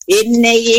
என்னையே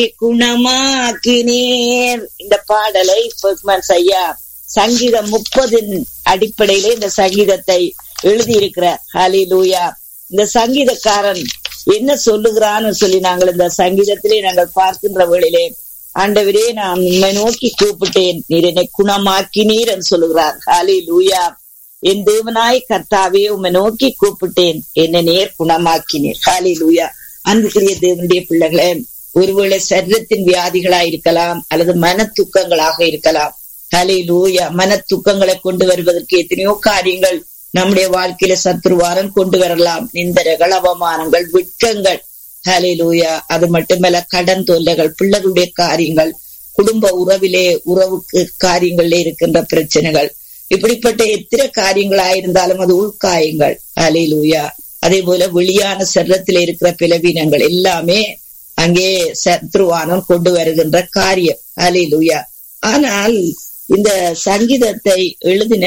குணமாக்கினீர் இந்த பாடலை பெர்க்மன்ஸ் ஐயா சங்கீதம் முப்பதின் அடிப்படையில இந்த சங்கீதத்தை எழுதியிருக்கிறார் ஹாலி லூயா இந்த சங்கீதக்காரன் என்ன சொல்லுகிறான்னு சொல்லி நாங்கள் இந்த சங்கீதத்திலே நாங்கள் பார்க்கின்ற வேளையிலே ஆண்டவரே நான் உண்மை நோக்கி கூப்பிட்டேன் நீர் என்னை குணமாக்கினீர் என்று சொல்லுகிறார் ஹாலி லூயா என் தேவனாய் கர்த்தாவே உம்மை நோக்கி கூப்பிட்டேன் என்னை நேர் குணமாக்கினீர் ஹாலி லூயா அன்புக்குரிய தேவனுடைய பிள்ளைகளே ஒருவேளை சரீரத்தின் வியாதிகளா இருக்கலாம் அல்லது மன துக்கங்களாக இருக்கலாம் ஹலே லூயா மன துக்கங்களை கொண்டு வருவதற்கு எத்தனையோ காரியங்கள் நம்முடைய வாழ்க்கையில சத்ருவாரம் கொண்டு வரலாம் நிந்தரைகள் அவமானங்கள் விட்கங்கள் ஹலே லூயா அது மட்டுமல்ல கடன் தொல்லைகள் பிள்ளைகளுடைய காரியங்கள் குடும்ப உறவிலே உறவுக்கு காரியங்கள்ல இருக்கின்ற பிரச்சனைகள் இப்படிப்பட்ட எத்தனை காரியங்களாயிருந்தாலும் அது உள்காயங்கள் ஹலே லூயா அதே போல வெளியான சரீரத்தில் இருக்கிற பிளவீனங்கள் எல்லாமே அங்கே சத்ருவானம் கொண்டு வருகின்ற காரியம் ஹலே லூயா ஆனால் இந்த சங்கீதத்தை எழுதின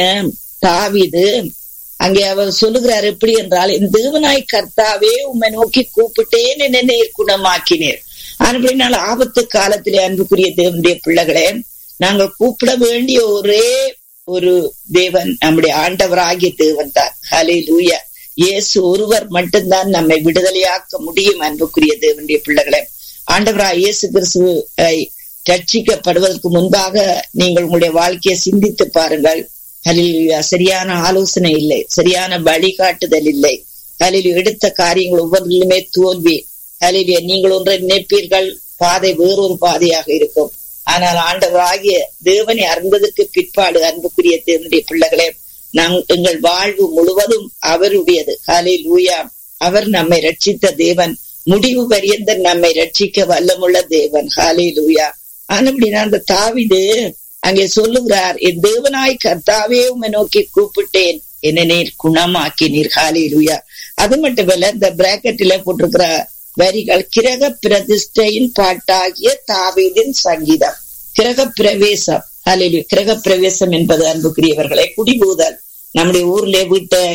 தாவிது அங்கே அவர் சொல்லுகிறார் எப்படி என்றால் என் தேவனாய் கர்த்தாவே உம்மை நோக்கி கூப்பிட்டேன் என்னை குணமாக்கினேர் அப்படினால் ஆபத்து காலத்திலே அன்புக்குரிய தேவனுடைய பிள்ளைகளே நாங்கள் கூப்பிட வேண்டிய ஒரே ஒரு தேவன் நம்முடைய ஆண்டவராகிய தேவன் தான் ஹலே லூயா இயேசு ஒருவர் மட்டும்தான் நம்மை விடுதலையாக்க முடியும் அன்புக்குரிய தேவனுடைய பிள்ளைகளே ஆண்டவராய் இயேசு கிறிஸ்துவை ரட்சிக்கப்படுவதற்கு முன்பாக நீங்கள் உங்களுடைய வாழ்க்கையை சிந்தித்து பாருங்கள் அதில் சரியான ஆலோசனை இல்லை சரியான வழிகாட்டுதல் இல்லை அதில் எடுத்த காரியங்கள் ஒவ்வொன்றிலுமே தோல்வி அதில் நீங்கள் ஒன்றை நினைப்பீர்கள் பாதை வேறொரு பாதையாக இருக்கும் ஆனால் ஆண்டவராகிய தேவனை அறிந்ததற்கு பிற்பாடு அன்புக்குரிய தேவனுடைய பிள்ளைகளே நம் எங்கள் வாழ்வு முழுவதும் அவருடையது ஹலே லூயா அவர் நம்மை ரட்சித்த தேவன் முடிவு பரியந்த நம்மை ரட்சிக்க வல்லமுள்ள தேவன் ஹாலே லூயா ஆனப்படினா அந்த தாவிது அங்கே சொல்லுகிறார் என் தேவனாய் கர்த்தாவே உமை நோக்கி கூப்பிட்டேன் என்ன நீர் குணமாக்கி நீர் ஹாலே லூயா அது மட்டுமல்ல இந்த பிராக்கெட்டில போட்டிருக்கிற வரிகள் கிரக பிரதிஷ்டையின் பாட்டாகிய தாவீதின் சங்கீதம் கிரக பிரவேசம் அலிலு கிரக பிரவேசம் என்பது அன்புக்குரியவர்களை குடிபூதல் நம்முடைய ஊர்ல வீட்டை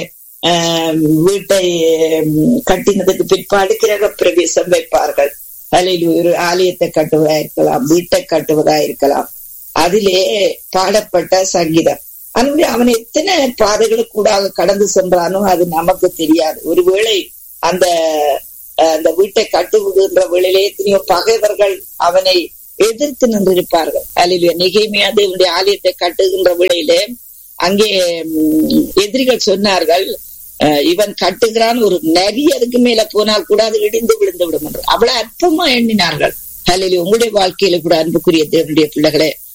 வீட்டை கட்டினதுக்கு பிற்பாடு கிரக பிரவேசம் வைப்பார்கள் அதில் ஒரு ஆலயத்தை கட்டுவதா இருக்கலாம் வீட்டை கட்டுவதா இருக்கலாம் அதிலே பாடப்பட்ட சங்கீதம் அன்பு அவன் எத்தனை பாதைகளுக்கு கூடாக கடந்து சென்றானோ அது நமக்கு தெரியாது ஒருவேளை அந்த அந்த வீட்டை கட்டுகின்ற வேளையிலே எத்தனையோ பகைவர்கள் அவனை எதிர்த்து நின்றிருப்பார்கள் அதில் நிகைமையா தேவனுடைய ஆலயத்தை கட்டுகின்ற வேளையிலே அங்கே எதிரிகள் சொன்னார்கள் இவன் கட்டுகிறான் ஒரு நரி அதுக்கு மேல போனால் கூட அது இடிந்து விழுந்து விடும் என்று அவ்வளவு அற்பமா எண்ணினார்கள் அதில் உங்களுடைய வாழ்க்கையில கூட அன்புக்குரிய தேவனுடைய பிள்ளைகளே